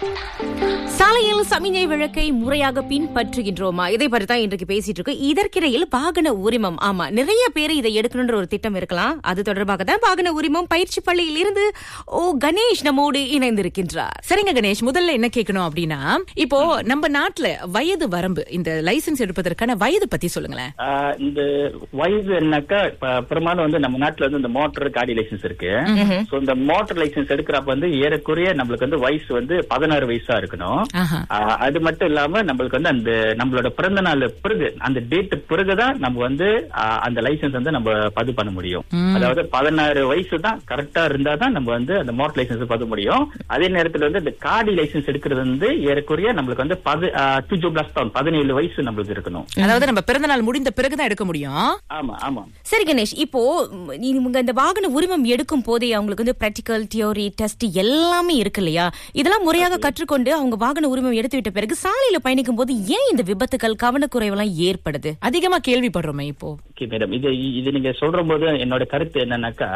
சாலையில் சமிஞ்சை விளக்கை முறையாக பின்பற்றுகின்றோமா இதை பற்றி தான் இன்றைக்கு பேசிட்டு இருக்கோம் இதற்கிடையில் வாகன உரிமம் ஆமா நிறைய பேர் இதை எடுக்கணுன்ற ஒரு திட்டம் இருக்கலாம் அது தொடர்பாக தான் வாகன உரிமம் பயிற்சி பள்ளியில் இருந்து ஓ கணேஷ் நம்மோடு இணைந்திருக்கின்றார் சரிங்க கணேஷ் முதல்ல என்ன கேட்கணும் அப்படின்னா இப்போ நம்ம நாட்டுல வயது வரம்பு இந்த லைசென்ஸ் எடுப்பதற்கான வயது பத்தி சொல்லுங்களேன் ஆஹ் இந்த வயது என்னக்கா இப்ப பெரும்பாலும் வந்து நம்ம நாட்டுல வந்து இந்த மோட்டர் காடி லைசன்ஸ் இருக்கு சோ இந்த மோட்டர் லைசன்ஸ் எடுக்கிறப்ப வந்து ஏறக்குறைய நம்மளுக்கு வந்து வயசு வந்து பதினாறு வயசா இருக்கணும் ஆஹா. ஆஹ் அது மட்டும் இல்லாம நம்மளுக்கு வந்து அந்த நம்மளோட பிறந்த நாள் பிறகு அந்த டேட் பிறகுதான் நம்ம வந்து ஆஹ் அந்த லைசன்ஸ் வந்து நம்ம பதிவு பண்ண முடியும் அதாவது பதினாறு வயசு தான் கரெக்டா இருந்தா தான் நம்ம வந்து அந்த மோட்டர் லைசன்ஸ் பதிவு முடியும் அதே நேரத்துல வந்து இந்த காடி லைசன்ஸ் எடுக்கிறது வந்து ஏறக்குறைய நம்மளுக்கு வந்து பது டூ பிளஸ் டவுன் பதினேழு வயசு நம்மளுக்கு இருக்கணும் அதாவது நம்ம பிறந்த நாள் முடிந்த பிறகுதான் எடுக்க முடியும் ஆமா ஆமா சரி கணேஷ் இப்போ ம், இவங்க இந்த வாகன உரிமம் எடுக்கும் போதே அவங்களுக்கு வந்து பிராக்டிக்கல் தியோரி டெஸ்ட் எல்லாமே இருக்கு இல்லையா இதெல்லாம் முறையாக கற்றுக்கொண்டு அவங்க வாகன உரிமம் எடுத்து விட்ட பிறகு சாலையில பயணிக்கும் போது ஏன் இந்த விபத்துகள் கவனக்குறைவெல்லாம் ஏற்படுது அதிகமா கேள்விப்படுறோமே இப்போ ஓகே மேடம் இது இது நீங்க சொல்ற போது என்னோட கருத்து என்னன்னாக்கா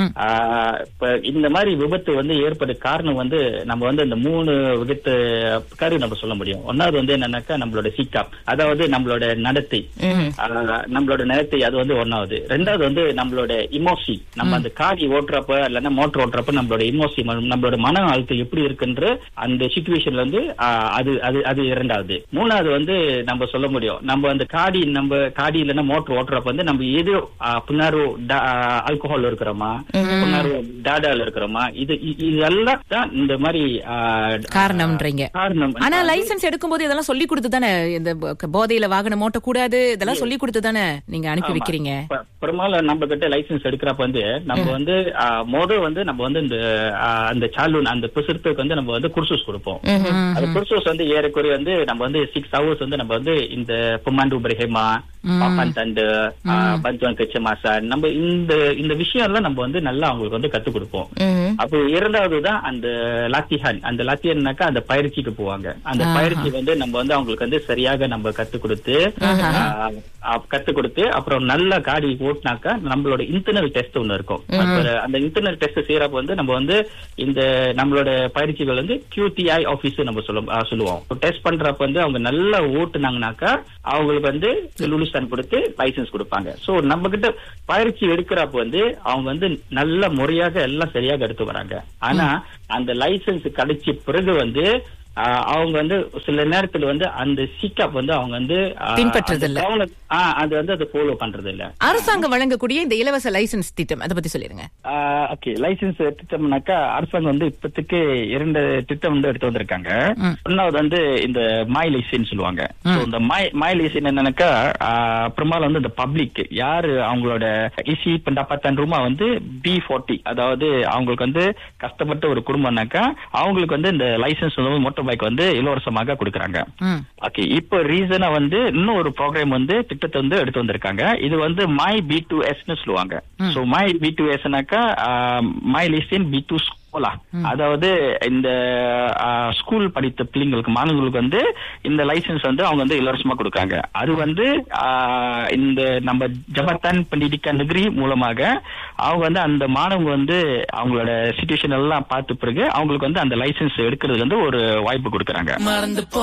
ஆஹ், இப்ப இந்த மாதிரி விபத்து வந்து ஏற்பட காரணம் வந்து நம்ம வந்து இந்த மூணு விபத்து கரு நம்ம சொல்ல முடியும் ஒன்னாவது வந்து என்னன்னாக்கா நம்மளோட சிக்காப் அதாவது நம்மளோட நடத்தை ஆஹ், நம்மளோட நடத்தை அது வந்து ஒன்னாவது ரெண்டாவது வந்து நம்மளோட இமோசி நம்ம அந்த காடி ஓட்டுறப்ப இல்லைன்னா மோட்டர் ஓட்டுறப்ப நம்மளோட இமோசி நம்மளோட மன அழுத்தம் எப்படி இருக்குன்ற அந்த சுச்சுவேஷன்ல வந்து ஆஹ், அது அது அது இரண்டாவது மூணாவது வந்து நம்ம சொல்ல முடியும் நம்ம அந்த காடி நம்ம காடி இல்லைன்னா மோட்டர் ஓட்டுறப்ப வந்து நம்ம எது ஆஹ், பின்னாரு ஆல்கஹால் இருக்கிறோமா பின்னாரு டாடால இருக்கிறோமா இது இ- இதெல்லாம் தான் இந்த மாதிரி ஆஹ், காரணம்ன்றீங்க காரணம் ஆனா லைசென்ஸ் எடுக்கும்போது இதெல்லாம் சொல்லி கொடுத்து தானே இந்த ப- போதையில வாகனம் ஓட்ட கூடாது இதெல்லாம் சொல்லி கொடுத்து தானே நீங்க அனுப்பி வைக்கிறீங்க ப- பெரும்பாலும் நம்ம கிட்ட லைசன்ஸ் எடுக்கிறப்ப வந்து நம்ம வந்து மொத வந்து நம்ம வந்து இந்த ஆ, அந்த சாலூன் அந்த பிசுறுத்துக்கு வந்து நம்ம வந்து குர்சூஸ் கொடுப்போம் அந்த குர்சூஸ் வந்து ஏறக்குறைய வந்து நம்ம வந்து சிக்ஸ் ஹவர்ஸ் வந்து நம்ம வந்து இந்த புமாண்டு பிரஹேமா பாப்பான் தண்டு ஆ, பந்துவான் கச்சமாசான் நம்ம இந்த இந்த விஷயம் எல்லாம் நம்ம வந்து நல்லா அவங்களுக்கு வந்து கத்து கொடுப்போம் அப்போ இரண்டாவது தான் அந்த லாத்திஹான் அந்த லாத்தியன்னாக்கா அந்த பயிற்சிக்கு போவாங்க அந்த பயிற்சி வந்து நம்ம வந்து அவங்களுக்கு வந்து சரியாக நம்ம கத்து கொடுத்து ஆஹ், கத்து கொடுத்து அப்புறம் நல்ல காடி ஓட்டினாக்கா நம்மளோட இன்டர்னல் டெஸ்ட் ஒண்ணு இருக்கும் அப்புறம் அந்த இன்டர்னல் டெஸ்ட் செய்யறப்ப வந்து நம்ம வந்து இந்த நம்மளோட பயிற்சிகள் வந்து QTI ஆபீஸ் நம்ம சொல்ல ஆஹ், சொல்லுவோம் டெஸ்ட் பண்றப்ப வந்து அவங்க நல்லா ஓட்டுனாங்கனாக்கா அவங்களுக்கு வந்து லுலுஸ்தான் கொடுத்து லைசன்ஸ் கொடுப்பாங்க சோ நம்ம கிட்ட பயிற்சி எடுக்கிறப்ப வந்து அவங்க வந்து நல்ல முறையாக எல்லாம் சரியாக எடுத்து வராங்க ஆனா அந்த லைசன்ஸ் கிடைச்ச பிறகு வந்து ஆஹ், அவங்க வந்து சில நேரத்துல வந்து அந்த சிக்கப் வந்து அவங்க வந்து ஆஹ், பின்பற்றுறது அந்த இல்ல. கவனம்- ஆஹ், அது வந்து அதை ஃபாலோ பண்றது இல்ல அரசாங்கம் வழங்கக்கூடிய இந்த இலவச லைசென்ஸ் திட்டம் அதை பத்தி சொல்லிருங்க ஓகே லைசன்ஸ் திட்டம்னாக்கா அரசாங்கம் வந்து இப்போதைக்கு இரண்டு திட்டம் வந்து எடுத்து வந்திருக்காங்க ஒன்னாவது வந்து இந்த மை லைசன்ஸ் சொல்லுவாங்க So, இந்த மை மை லைசன் என்னன்னாக்கா ஆஹ், பெரும்பாலும் வந்து இந்த பப்ளிக் யாரு அவங்களோட isi pendapatan rumah வந்து பி ஃபார்ட்டி அதாவது அவங்களுக்கு வந்து கஷ்டப்பட்ட ஒரு குடும்பம்னாக்கா அவங்களுக்கு வந்து இந்த லைசன்ஸ் வந்து மோட்டார் பைக் வந்து இலவசமாக கொடுக்குறாங்க ம். ஓகே இப்போ ரீசனா வந்து இன்னும் ஒரு ப்ரோக்ராம் வந்து திட்டத்தை வந்து எடுத்து வந்திருக்காங்க இது வந்து மை பி டூ எஸ்னு சொல்லுவாங்க சோ மை பி டூ எஸ்னாக்கா மை லிஸ்டின் பி டூ ஸ்கூலா அதாவது இந்த ஸ்கூல் படித்த பிள்ளைங்களுக்கு மாணவர்களுக்கு வந்து இந்த லைசன்ஸ் வந்து அவங்க வந்து இலவசமா கொடுக்காங்க அது வந்து ஆஹ், இந்த நம்ம ஜபத்தான் பண்டிடிக்கா நகரி மூலமாக அவங்க வந்து அந்த மாணவங்க வந்து அவங்களோட சுச்சுவேஷன் எல்லாம் பார்த்த பிறகு அவங்களுக்கு வந்து அந்த லைசன்ஸ் எடுக்கிறதுக்கு வந்து ஒரு வாய்ப்பு கொடுக்குறாங்க